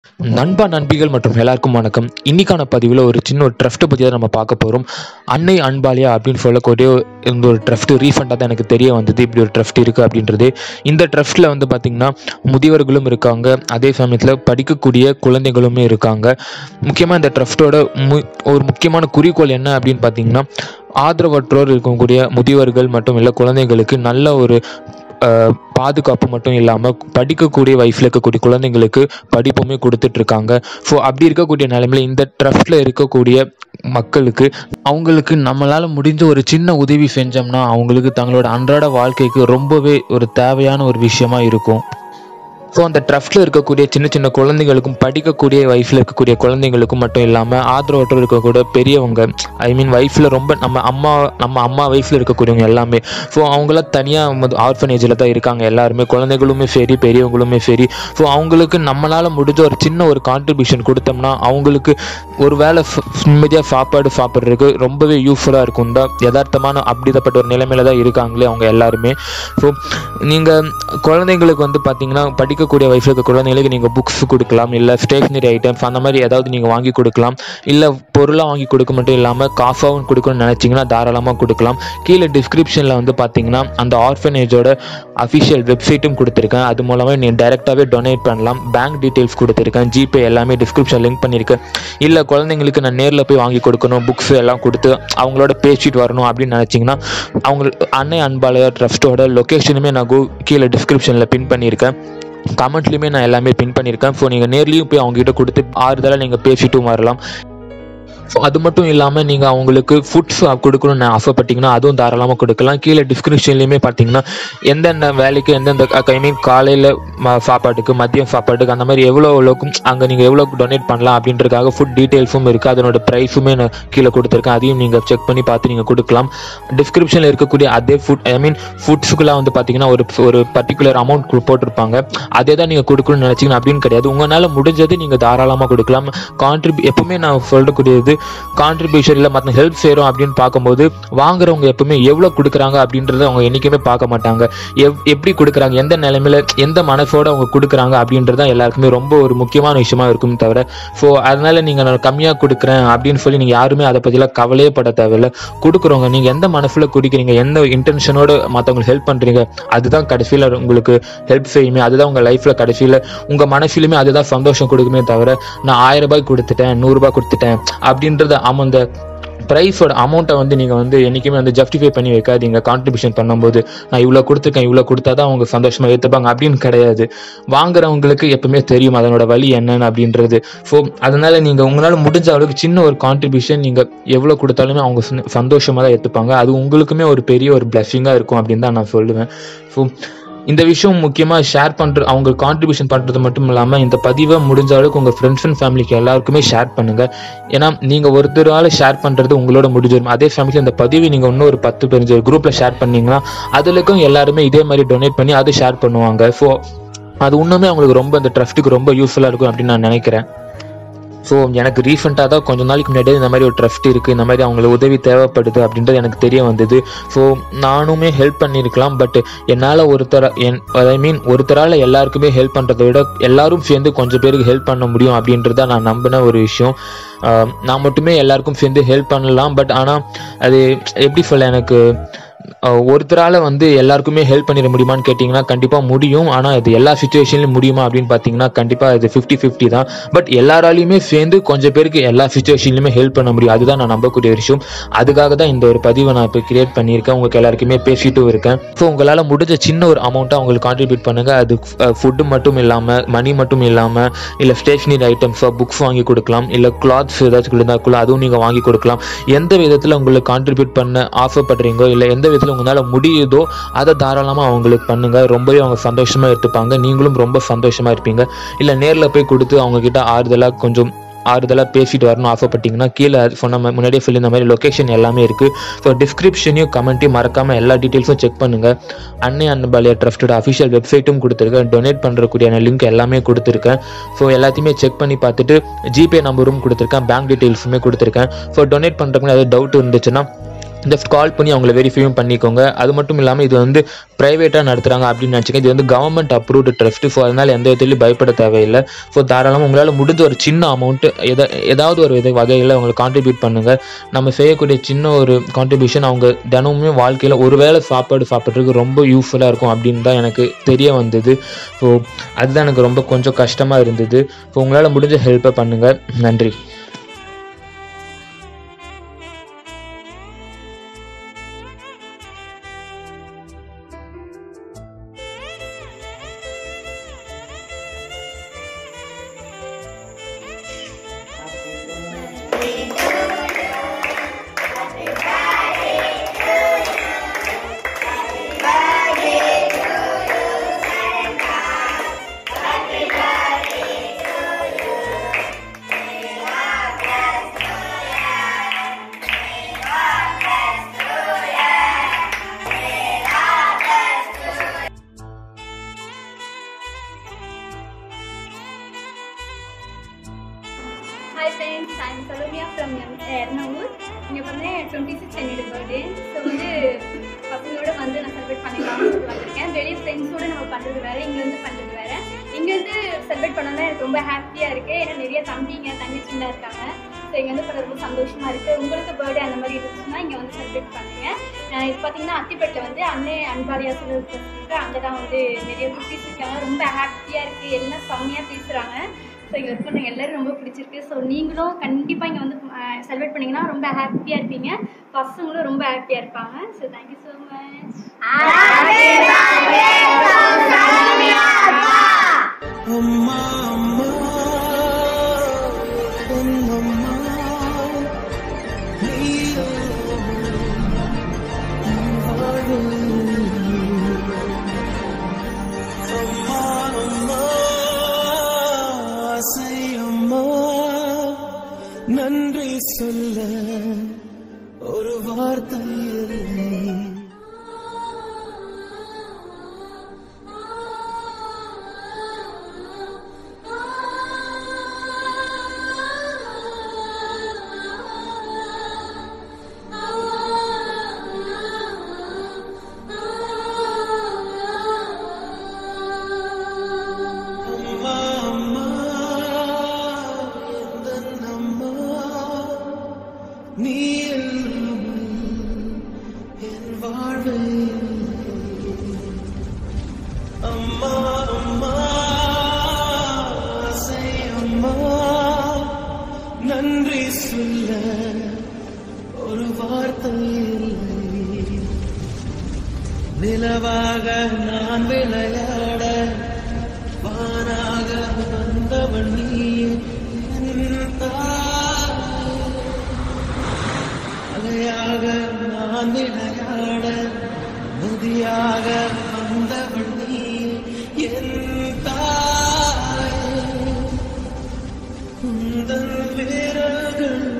நண்பா நண்பிகள் மற்றும் எல்லாருக்கும் வணக்கம் இன்னைக்கான பதிவில் ஒரு சின்ன ஒரு ட்ரஃப்ட்டை பற்றி தான் நம்ம பார்க்க போகிறோம் அன்னை அன்பாலியா அப்படின்னு சொல்லக்கூடிய இந்த ஒரு ட்ரஃப்ட் ரீஃபண்டாக தான் எனக்கு தெரிய வந்தது இப்படி ஒரு ட்ரஃப்ட் இருக்குது அப்படின்றது இந்த ட்ரஃப்ட்டில் வந்து பார்த்திங்கன்னா முதியவர்களும் இருக்காங்க அதே சமயத்தில் படிக்கக்கூடிய குழந்தைகளுமே இருக்காங்க முக்கியமாக இந்த ட்ரஃப்ட்டோட மு ஒரு முக்கியமான குறிக்கோள் என்ன அப்படின்னு பார்த்தீங்கன்னா ஆதரவற்றோர் இருக்கக்கூடிய முதியவர்கள் மட்டும் இல்லை குழந்தைகளுக்கு நல்ல ஒரு அஹ், பாதுகாப்பு மட்டும் இல்லாமல் படிக்கக்கூடிய வயசில் இருக்கக்கூடிய குழந்தைங்களுக்கு படிப்புமே கொடுத்துட்ருக்காங்க ஸோ அப்படி இருக்கக்கூடிய நிலைமையில இந்த ட்ரஸ்ட்டில் இருக்கக்கூடிய மக்களுக்கு அவங்களுக்கு நம்மளால் முடிஞ்ச ஒரு சின்ன உதவி செஞ்சோம்னா அவங்களுக்கு தங்களோட அன்றாட வாழ்க்கைக்கு ரொம்பவே ஒரு தேவையான ஒரு விஷயமா இருக்கும் ஸோ அந்த ட்ரஸ்ட்டில் இருக்கக்கூடிய சின்ன சின்ன குழந்தைகளுக்கும் படிக்கக்கூடிய வயசில் இருக்கக்கூடிய குழந்தைங்களுக்கும் மட்டும் இல்லாமல் ஆதரவற்று இருக்கக்கூடிய பெரியவங்க ஐ மீன் வயசில் ரொம்ப நம்ம அம்மா நம்ம அம்மா வயசில் இருக்கக்கூடியவங்க எல்லாமே ஸோ அவங்களாம் தனியாக ஆர்ஃபனேஜில் தான் இருக்காங்க எல்லாருமே குழந்தைகளுமே சரி பெரியவங்களுமே சரி ஸோ அவங்களுக்கு நம்மளால் முடிஞ்ச ஒரு சின்ன ஒரு கான்ட்ரிபியூஷன் கொடுத்தோம்னா அவங்களுக்கு ஒரு வேளை நிம்மதியாக சாப்பாடு சாப்பிட்றதுக்கு ரொம்பவே யூஸ்ஃபுல்லாக இருக்கும் தான் யதார்த்தமான அப்படிப்பட்ட ஒரு நிலைமையில தான் இருக்காங்களே அவங்க எல்லாருமே ஸோ நீங்கள் குழந்தைங்களுக்கு வந்து பார்த்தீங்கன்னா படிக்கக்கூடிய வயசில் இருக்க குழந்தைங்களுக்கு நீங்கள் புக்ஸ் கொடுக்கலாம் இல்லை ஸ்டேஷ்னரி ஐட்டம்ஸ் அந்த மாதிரி ஏதாவது நீங்கள் வாங்கி கொடுக்கலாம் இல்லை பொருளாக வாங்கி கொடுக்க மட்டும் இல்லாமல் காசாகவும் கொடுக்கணும்னு நினச்சிங்கன்னா தாராளமாக கொடுக்கலாம் கீழே டிஸ்கிரிப்ஷனில் வந்து பார்த்தீங்கன்னா அந்த ஆர்ஃபனேஜோட அஃபிஷியல் வெப்சைட்டும் கொடுத்துருக்கேன் அது மூலமாக நீ டைரெக்டாகவே டொனேட் பண்ணலாம் பேங்க் டீட்டெயில்ஸ் கொடுத்துருக்கேன் ஜிபே எல்லாமே டிஸ்கிரிப்ஷன் லிங்க் பண்ணியிருக்கேன் இல்லை குழந்தைங்களுக்கு நான் நேரில் போய் வாங்கி கொடுக்கணும் புக்ஸ் எல்லாம் கொடுத்து அவங்களோட பேசிட்டு வரணும் அப்படின்னு நினச்சிங்கன்னா அவங்க அன்னை அன்பாலயா ட்ரஸ்ட்டோட லொக்கேஷனுமே நான் கூ- கீழே டிஸ்கிரிப்ஷனில் பின் பண்ணியிருக்கேன் கமெண்ட்லையுமே நான் எல்லாமே பின் பண்ணியிருக்கேன் ஸோ நீங்கள் நேர்லேயும் போய் அவங்ககிட்ட கொடுத்து ஆறுதலாக நீங்கள் பேசிட்டும் வரலாம் ஸோ அது மட்டும் இல்லாமல் நீங்கள் அவங்களுக்கு ஃபுட்ஸ் கொடுக்கணும்னு ஆசைப்பட்டீங்கன்னா அதுவும் தாராளமாக கொடுக்கலாம் கீழே டிஸ்கிரிப்ஷன்லையுமே பார்த்தீங்கன்னா எந்தெந்த வேலைக்கு எந்தெந்த ஐ மீன் காலையில் சாப்பாட்டுக்கு மதியம் சாப்பாட்டுக்கு அந்த மாதிரி எவ்வளோ எவ்வளோக்கும் அங்கே நீங்கள் எவ்வளோ டொனேட் பண்ணலாம் அப்படின்றதுக்காக ஃபுட் டீட்டெயில்ஸும் இருக்குது அதனோட ப்ரைஸுமே நான் கீழே கொடுத்துருக்கேன் அதையும் நீங்கள் செக் பண்ணி பார்த்து நீங்கள் கொடுக்கலாம் டிஸ்கிரிப்ஷனில் இருக்கக்கூடிய அதே ஃபுட் ஐ மீன் ஃபுட்ஸுக்குலாம் வந்து பார்த்தீங்கன்னா ஒரு ஒரு பர்டிகுலர் அமௌண்ட் போட்டிருப்பாங்க அதே தான் நீங்கள் கொடுக்கணும்னு நினச்சிங்கன்னா அப்படின்னு கிடையாது உங்களால் முடிஞ்சது நீங்கள் தாராளமாக கொடுக்கலாம் கான்ட்ரிபியூ எப்பவுமே நான் சொல்லக்கூடியது கான்ட்ரிபியூஷன் இல்லை மற்ற ஹெல்ப் செய்கிறோம் அப்படின்னு பார்க்கும்போது வாங்குறவங்க எப்பவுமே எவ்வளோ கொடுக்குறாங்க அப்படின்றத அவங்க என்றைக்குமே பார்க்க மாட்டாங்க எவ் எப்படி கொடுக்குறாங்க எந்த நிலைமையில எந்த மனசோட அவங்க கொடுக்குறாங்க அப்படின்றது தான் எல்லாருக்குமே ரொம்ப ஒரு முக்கியமான விஷயமா இருக்கும் தவிர ஸோ அதனால நீங்கள் நான் கம்மியாக கொடுக்குறேன் அப்படின்னு சொல்லி நீங்கள் யாருமே அதை பற்றிலாம் கவலையே பட தேவையில்ல கொடுக்குறவங்க நீங்கள் எந்த மனசில் குடிக்கிறீங்க எந்த இன்டென்ஷனோட மற்றவங்களுக்கு ஹெல்ப் பண்ணுறீங்க அதுதான் கடைசியில் உங்களுக்கு ஹெல்ப் செய்யுமே அதுதான் உங்கள் லைஃப்பில் கடைசியில் உங்கள் மனசிலுமே அதுதான் சந்தோஷம் கொடுக்குமே தவிர நான் ஆயிரம் ரூபாய் கொடுத்துட்டேன் நூறுரூபா கொடுத்துட்டேன் அப்படின்றத ஆமாம் அந்த ப்ரைஸோட அமௌண்ட்டை வந்து நீங்கள் வந்து என்றைக்குமே வந்து ஜஸ்டிஃபை பண்ணி வைக்காதீங்க கான்ட்ரிபியூஷன் பண்ணும்போது நான் இவ்வளோ கொடுத்துருக்கேன் இவ்வளோ கொடுத்தா தான் அவங்க சந்தோஷமாக ஏற்றுப்பாங்க அப்படின்னு கிடையாது வாங்குறவங்களுக்கு எப்பவுமே தெரியும் அதனோட வழி என்னன்னு அப்படின்றது ஸோ அதனால நீங்கள் உங்களால் முடிஞ்ச அளவுக்கு சின்ன ஒரு கான்ட்ரிபியூஷன் நீங்கள் எவ்வளோ கொடுத்தாலுமே அவங்க சந்தோஷமாக தான் ஏற்றுப்பாங்க அது உங்களுக்குமே ஒரு பெரிய ஒரு பிளஸ்ஸிங்காக இருக்கும் அப்படின்னு தான் நான் சொல்லுவேன் ஸோ இந்த விஷயம் முக்கியமாக ஷேர் பண்ணுற அவங்க கான்ட்ரிபியூஷன் பண்ணுறது மட்டும் இல்லாமல் இந்த பதிவை முடிஞ்ச அளவுக்கு உங்கள் ஃப்ரெண்ட்ஸ் அண்ட் ஃபேமிலிக்கு எல்லாருக்குமே ஷேர் பண்ணுங்கள் ஏன்னா நீங்கள் ஒருத்தரால் ஷேர் பண்ணுறது உங்களோட முடிஞ்சிடும் அதே ஃபேமிலியில் இந்த பதிவை நீங்கள் இன்னும் ஒரு பத்து பதினஞ்சு குரூப்பில் ஷேர் பண்ணீங்கன்னா அதுலக்கும் எல்லாருமே இதே மாதிரி டொனேட் பண்ணி அதை ஷேர் பண்ணுவாங்க ஸோ அது இன்னுமே அவங்களுக்கு ரொம்ப இந்த ட்ரஸ்ட்டுக்கு ரொம்ப யூஸ்ஃபுல்லாக இருக்கும் அப்படின்னு நான் நினைக்கிறேன் ஸோ எனக்கு ரீசெண்டாக தான் கொஞ்ச நாளைக்கு முன்னாடியே இந்த மாதிரி ஒரு ட்ரஸ்ட் இருக்குது இந்த மாதிரி அவங்களுக்கு உதவி தேவைப்படுது அப்படின்றது எனக்கு தெரிய வந்தது ஸோ நானுமே ஹெல்ப் பண்ணியிருக்கலாம் பட் என்னால் ஒருத்தர என் ஐ மீன் ஒருத்தரால் எல்லாருக்குமே ஹெல்ப் பண்ணுறதை விட எல்லாரும் சேர்ந்து கொஞ்சம் பேருக்கு ஹெல்ப் பண்ண முடியும் அப்படின்றத நான் நம்பின ஒரு விஷயம் ஆஹ் நான் மட்டுமே எல்லாருக்கும் சேர்ந்து ஹெல்ப் பண்ணலாம் பட் ஆனால் அது எப்படி சொல்ல எனக்கு அஹ் ஒருத்தரால வந்து எல்லாருக்குமே ஹெல்ப் பண்ணிட முடியுமான்னு கேட்டிங்கன்னா கண்டிப்பாக முடியும் ஆனால் அது எல்லா சுச்சுவேஷன்லையும் முடியுமா அப்படின்னு பார்த்தீங்கன்னா கண்டிப்பாக இது ஃபிஃப்டி ஃபிஃப்டி தான் பட் எல்லாராலையுமே சேர்ந்து கொஞ்சம் பேருக்கு எல்லா சுச்சுவேஷன்லையுமே ஹெல்ப் பண்ண முடியும் அதுதான் நான் நம்பக்கூடிய விஷயம் அதுக்காக தான் இந்த ஒரு பதிவை நான் இப்போ கிரியேட் பண்ணியிருக்கேன் உங்களுக்கு எல்லாருக்குமே பேசிட்டும் இருக்கேன் ஸோ உங்களால் முடிஞ்ச சின்ன ஒரு அமௌண்ட்டை அவங்களுக்கு கான்ட்ரிபியூட் பண்ணுங்கள் அது ஃபுட்டு மட்டும் இல்லாமல் மணி மட்டும் இல்லாமல் இல்லை ஸ்டேஷ்னரி ஐட்டம்ஸாக புக்ஸ் வாங்கி கொடுக்கலாம் இல்லை கிளாத்ஸ் ஏதாச்சும் இருந்தாக்குள்ள அதுவும் நீங்கள் வாங்கி கொடுக்கலாம் எந்த விதத்தில் உங்களுக்கு கான்ட்ரிபியூட் பண்ண ஆசைப்படுறீங்களோ இல்லை எந்த விதத்தில் உங்களால் முடியுதோ அதை தாராளமாக அவங்களுக்கு பண்ணுங்க ரொம்பவே அவங்க சந்தோஷமாக எடுத்துப்பாங்க நீங்களும் ரொம்ப சந்தோஷமாக இருப்பீங்க இல்லை நேரில் போய் கொடுத்து அவங்க கிட்ட ஆறுதலாக கொஞ்சம் ஆறுதலாக பேசிட்டு வரணும் ஆசைப்பட்டீங்கன்னா கீழே சொன்ன மாதிரி முன்னாடியே சொல்லி இந்த மாதிரி லொக்கேஷன் எல்லாமே இருக்குது ஸோ டிஸ்கிரிப்ஷனையும் கமெண்ட்டையும் மறக்காமல் எல்லா டீட்டெயில்ஸும் செக் பண்ணுங்கள் அன்னை அன்னபாலியா ட்ரஸ்ட்டோட அஃபிஷியல் வெப்சைட்டும் கொடுத்துருக்கேன் டொனேட் பண்ணுறக்கூடிய லிங்க் எல்லாமே கொடுத்துருக்கேன் ஸோ எல்லாத்தையுமே செக் பண்ணி பார்த்துட்டு ஜிபே நம்பரும் கொடுத்துருக்கேன் பேங்க் டீட்டெயில்ஸுமே கொடுத்துருக்கேன் ஸோ டொனேட் பண்ணுறதுக்கு ஏதாவது டவுட் இருந்துச்சுன்னா ஜஸ்ட் கால் பண்ணி அவங்கள வெரிஃபையும் பண்ணிக்கோங்க அது மட்டும் இல்லாமல் இது வந்து ப்ரைவேட்டாக நடத்துகிறாங்க அப்படின்னு நினச்சிங்க இது வந்து கவர்மெண்ட் அப்ரூவ்டு ட்ரஸ்ட்டு ஸோ அதனால் எந்த விதத்துலையும் பயப்பட தேவையில்லை ஸோ தாராளமாக உங்களால் முடிஞ்ச ஒரு சின்ன அமௌண்ட்டு எதா ஏதாவது ஒரு வித வகையில் அவங்களுக்கு கான்ட்ரிபியூட் பண்ணுங்கள் நம்ம செய்யக்கூடிய சின்ன ஒரு கான்ட்ரிபியூஷன் அவங்க தினமுமே வாழ்க்கையில் ஒரு வேளை சாப்பாடு சாப்பிட்றதுக்கு ரொம்ப யூஸ்ஃபுல்லாக இருக்கும் அப்படின்னு தான் எனக்கு தெரிய வந்தது ஸோ அதுதான் எனக்கு ரொம்ப கொஞ்சம் கஷ்டமாக இருந்தது ஸோ உங்களால் முடிஞ்ச ஹெல்ப்பை பண்ணுங்கள் நன்றி hi friends I'm Salomiya from Ernavur இங்கே வந்து டுவெண்ட்டி சிக்ஸ் என்னோட பர்த்டே ஸோ வந்து பசங்களோட வந்து நான் செலிப்ரேட் பண்ணிக்கலாம்னு சொல்லி வந்திருக்கேன் வெளியே ஃப்ரெண்ட்ஸோட நம்ம பண்ணுறது வேறு இங்கே வந்து பண்ணுறது வேறு இங்கே வந்து செலிப்ரேட் பண்ணோன்னா எனக்கு ரொம்ப ஹாப்பியாக இருக்குது ஏன்னா நிறைய தம்பிங்க தங்கச்சிங்க இருக்காங்க ஸோ இங்கே வந்து பண்ண ரொம்ப சந்தோஷமாக இருக்குது உங்களுக்கு பர்த்டே அந்த மாதிரி இருந்துச்சுன்னா இங்கே வந்து செலிப்ரேட் பண்ணுங்கள் அஹ் இப்போ பார்த்தீங்கன்னா அத்திப்பேட்டில் வந்து அன்னை அன்பாரியா சொல்லி இருக்கு அங்கே தான் வந்து நிறைய குட்டீஸ் இருக்காங்க ரொம்ப ஹாப்பியாக இருக்குது எல்லாம் செம்மையாக பேசுகிறாங்க ஸோ இங்கே ஒர்க் பண்ண எல்லாரும் ரொம்ப பிடிச்சிருக்கு ஸோ நீங்களும் கண்டிப்பாக இங்கே வந்து செலிப்ரேட் பண்ணிங்கன்னா ரொம்ப ஹாப்பியாக இருப்பீங்க பசங்களும் ரொம்ப ஹாப்பியாக இருப்பாங்க ஸோ தேங்க்யூ ஸோ மச் அம்மா அம்மா பொன்னம்மா நீயோ என் வாழ்வில். அம்மா அம்மா ஆசை அம்மா நன்றி சொல்ல ஒரு வார்த்தை இல்லை அம்மா அம்மா எந்தன் அம்மா நீ இல்லாமல் என் வாழ்வு அம்மா அம்மா ஆசை அம்மா நன்றி சொல்ல ஒரு வார்த்தை இல்லை நிலவாக நான் விளையாட வானாக வந்தவன் நீ என் தாய். அலையாக நான் விளையாட நதியாக வந்தவன் நீ என் தாய் உந்தன் வீரர்கள்